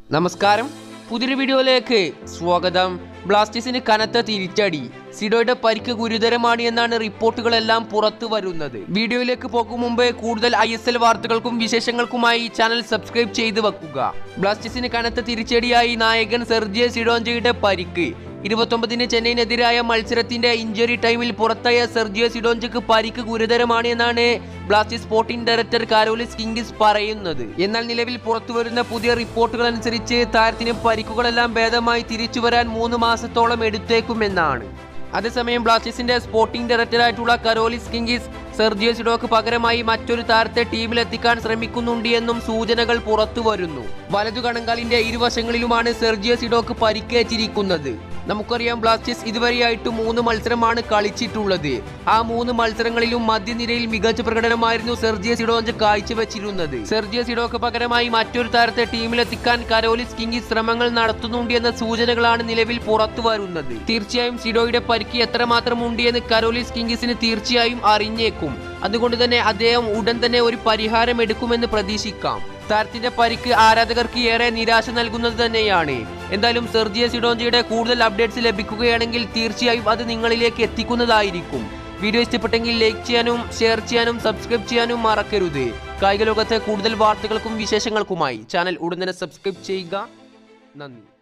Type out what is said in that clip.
നമസ്കാരം പുതിയൊരു വീഡിയോയിലേക്ക് സ്വാഗതം ബ്ലാസ്റ്റേഴ്സിന് കനത്ത തിരിച്ചടി സിഡോയുടെ പരിക്ക് ഗുരുതരമാണ് എന്നാണ് റിപ്പോർട്ടുകളെല്ലാം പുറത്തു വരുന്നത് വീഡിയോയിലേക്ക് പോകും മുമ്പ് കൂടുതൽ ഐ എസ് എൽ വാർത്തകൾക്കും വിശേഷങ്ങൾക്കുമായി ഈ ചാനൽ സബ്സ്ക്രൈബ് ചെയ്ത് വെക്കുക ബ്ലാസ്റ്റേഴ്സിന് കനത്ത തിരിച്ചടിയായി നായകൻ സെർജിയ സിഡോഞ്ചയുടെ പരിക്ക് ഇരുപത്തൊമ്പതിന് ചെന്നൈയിനെതിരായ മത്സരത്തിന്റെ ഇഞ്ചുറി ടൈമിൽ പുറത്തായ സെർജിയോ സിഡോഞ്ചക്ക് പരിക്ക് ഗുരുതരമാണ് എന്നാണ് Blasters sporting director Karolis Skinkys പറയുന്നത് എന്നാൽ നിലവിൽ പുറത്തുവരുന്ന പുതിയ റിപ്പോർട്ടുകൾ അനുസരിച്ച് താരത്തിന് പരിക്കുകളെല്ലാം ഭേദമായി തിരിച്ചു വരാൻ മൂന്ന് മാസത്തോളം എടുത്തേക്കുമെന്നാണ് അതേസമയം ബ്ലാസ്റ്റേഴ്സിന്റെ സ്പോർട്ടിംഗ് ഡയറക്ടറായിട്ടുള്ള കരോലിസ് കിങ്കിസ് സെർജിയോ സിഡോക്ക് പകരമായി മറ്റൊരു താരത്തെ ടീമിലെത്തിക്കാൻ ശ്രമിക്കുന്നുണ്ട് എന്നും സൂചനകൾ പുറത്തു വരുന്നു വലതു കണങ്കാലിന്റെ ഇരുവശങ്ങളിലുമാണ് സെർജിയോ സിഡോക്ക് പരിക്കേറ്റിരിക്കുന്നത് നമുക്കറിയാം ബ്ലാസ്റ്റേഴ്സ് ഇതുവരെയായിട്ട് മൂന്ന് മത്സരമാണ് കളിച്ചിട്ടുള്ളത് ആ മൂന്ന് മത്സരങ്ങളിലും മധ്യനിരയിൽ മികച്ച പ്രകടനമായിരുന്നു സെർജിയ സിഡോഞ്ച് കാഴ്ചവെച്ചിരുന്നത് സെർജിയ സിഡോക്ക് പകരമായി മറ്റൊരു താരത്തെ ടീമിലെത്തിക്കാൻ കരോലിസ് കിങ്കി ശ്രമങ്ങൾ നടത്തുന്നുണ്ട് എന്ന സൂചനകളാണ് നിലവിൽ പുറത്തു വരുന്നത് തീർച്ചയായും സിഡോയുടെ പരിക്ക് എത്രമാത്രം ഉണ്ട് എന്ന് കരോലിസ് കിങ്കിസിന് തീർച്ചയായും അറിഞ്ഞേക്കും അതുകൊണ്ട് തന്നെ അദ്ദേഹം ഉടൻ തന്നെ ഒരു പരിഹാരം എടുക്കുമെന്ന് പ്രതീക്ഷിക്കാം താരത്തിന്റെ പരിക്ക് ആരാധകർക്ക് ഏറെ നിരാശ നൽകുന്നത് തന്നെയാണ് എന്തായാലും സെർജിയ സിഡോഞ്ചിയുടെ കൂടുതൽ അപ്ഡേറ്റ്സ് ലഭിക്കുകയാണെങ്കിൽ തീർച്ചയായും അത് നിങ്ങളിലേക്ക് എത്തിക്കുന്നതായിരിക്കും വീഡിയോ ഇഷ്ടപ്പെട്ടെങ്കിൽ ലൈക്ക് ചെയ്യാനും ഷെയർ ചെയ്യാനും സബ്സ്ക്രൈബ് ചെയ്യാനും മറക്കരുത് കായിക ലോകത്തെ കൂടുതൽ വാർത്തകൾക്കും വിശേഷങ്ങൾക്കുമായി ചാനൽ ഉടൻ തന്നെ സബ്സ്ക്രൈബ് ചെയ്യുക നന്ദി